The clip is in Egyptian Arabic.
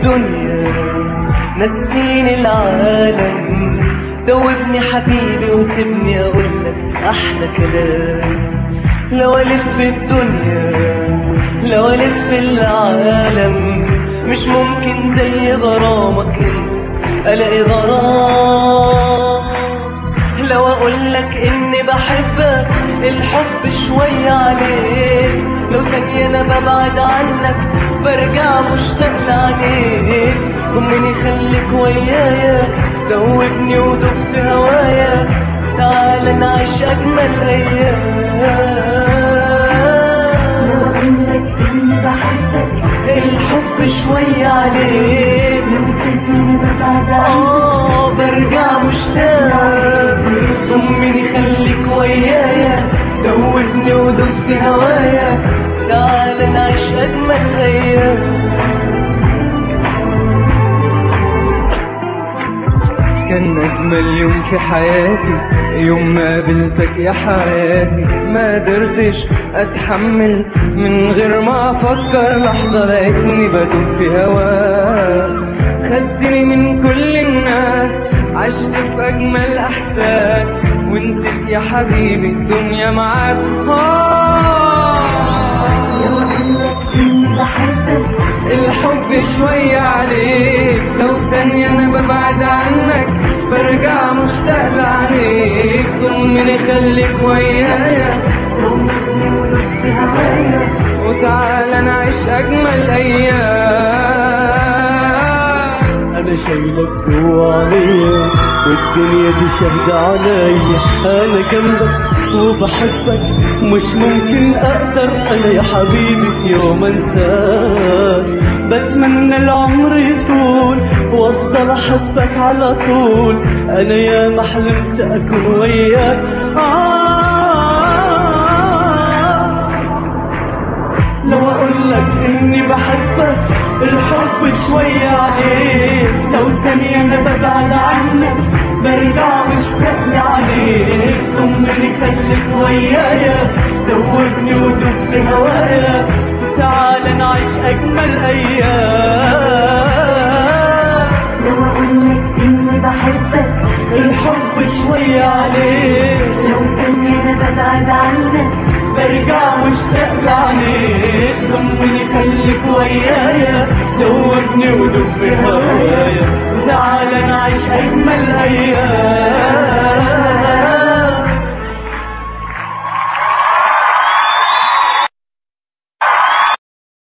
الدنيا نسيني العالم دوبني حبيبي وسيبني اقولك احلى كلام لو الف الدنيا لو الف العالم مش ممكن زي غرامك انت الاقي غرام لو اقولك اني بحبك الحب شوية عليك لو ثانية انا ببعد عنك برجع مشتاق لعينيك ضمني خليك ويايا دوبني ودوب في هوايا تعال نعيش اجمل ايام لو اقولك اني بحبك الحب شوية عليك لو سيبني ببعد عنك آه برجع مشتاق ضمني خليك ويايا دوبني ودوب في هوايا تعال نعيش أجمل أيام كان أجمل يوم في حياتي يوم ما قابلتك يا حياتي ما قدرتش أتحمل من غير ما أفكر لحظة لقيتني بدوب في هواك خدتني من كل الناس عشت في أجمل إحساس ونسيت يا حبيبي الدنيا معاك لو آه اقولك اني بحبك الحب شوية عليك لو ثانية أنا ببعد عنك برجع مشتاق لعينيك ضمني خليك ويايا دوبني ودوب في هوايا وتعالى نعيش أجمل أيام أنا شايلك جوا عليا والدنيا دي شاهدة عليا أنا جنبك وبحبك مش ممكن أقدر أنا يا حبيبي في يوم أنساك بتمنى العمر يطول وأفضل أحبك على طول أنا يا ما حلمت أكون وياك آه لو اقول لك اني بحبك الحب شوية عليك لو ثانية انا ببعد عنك برجع مشتاق لعليك ضمني خليك ويايا دوبني ودوب في هوايا تعال نعيش اجمل ايام لو اقولك اني بحبك الحب شوية عليك لو ثانية انا ببعد عنك برجع مشتاق لعينيك ضمني خليك ويايا دوبني ودوب في هوايا تعال نعيش اجمل ايام